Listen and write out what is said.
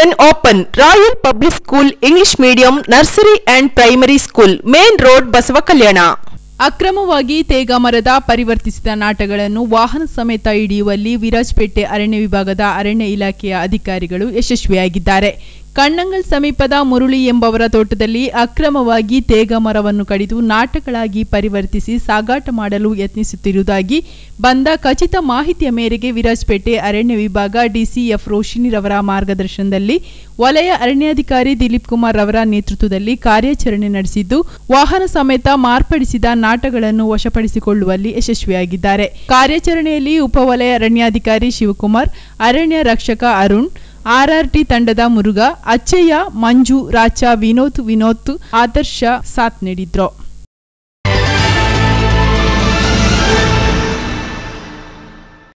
admission open royal public school English medium nursery and primary school main road Basava Kalyana ಅಕ್ರಮವಾಗಿ ತೇಗ ಮರದ ಪರಿವರ್ತಿಸಿದ ನಾಟಗಳನ್ನು ವಾಹನ ಸಮೇತ ಹಿಡಿಯುವಲ್ಲಿ ವಿರಾಜಪೇಟೆ ಅರಣ್ಯ ವಿಭಾಗದ ಅರಣ್ಯ ಇಲಾಖೆಯ ಅಧಿಕಾರಿಗಳು ಯಶಸ್ವಿಯಾಗಿದ್ದಾರೆ ಕಣ್ಣಂಗಲ್ ಸಮೀಪದ ಮುರುಳಿ ಎಂಬವರ ತೋಟದಲ್ಲಿ ಅಕ್ರಮವಾಗಿ ತೇಗ ಮರವನ್ನು ಕಡಿದು ನಾಟಗಳಾಗಿ ಪರಿವರ್ತಿಸಿ ಸಾಗಾಟ ಮಾಡಲು ಯತ್ನಿಸುತ್ತಿರುವುದಾಗಿ ಬಂದ ಖಚಿತ ಮಾಹಿತಿಯ ಮೇರೆಗೆ ವಿರಾಜಪೇಟೆ ಅರಣ್ಯ ವಿಭಾಗ ಡಿಸಿಎಫ್ ರೋಶಿನಿರವರ ಮಾರ್ಗದರ್ಶನದಲ್ಲಿ ವಲಯ ಅರಣ್ಯಾಧಿಕಾರಿ ದಿಲೀಪ್ ಕುಮಾರ್ ರವರ ನೇತೃತ್ವದಲ್ಲಿ ಕಾರ್ಯಾಚರಣೆ ನಡೆಸಿದ್ದು ವಾಹನ ಸಮೇತ ಮಾರ್ಪಡಿಸಿದ ನಾಟಗಳನ್ನು ವಶಪಡಿಸಿಕೊಳ್ಳುವಲ್ಲಿ ಯಶಸ್ವಿಯಾಗಿದ್ದಾರೆ ಕಾರ್ಯಾಚರಣೆಯಲ್ಲಿ ಉಪವಲಯ ಅರಣ್ಯಾಧಿಕಾರಿ ಶಿವಕುಮಾರ್ ಅರಣ್ಯ ರಕ್ಷಕ ಅರುಣ್ ಆರ್ಆರ್ಟಿ ತಂಡದ ಮುರುಘಾ ಅಚ್ಚಯ್ಯ ಮಂಜು ರಾಚ ವಿನೋದ್ ವಿನೋದ್ ಆದರ್ಶ ಸಾಥ್ ನೀಡಿದ್ರು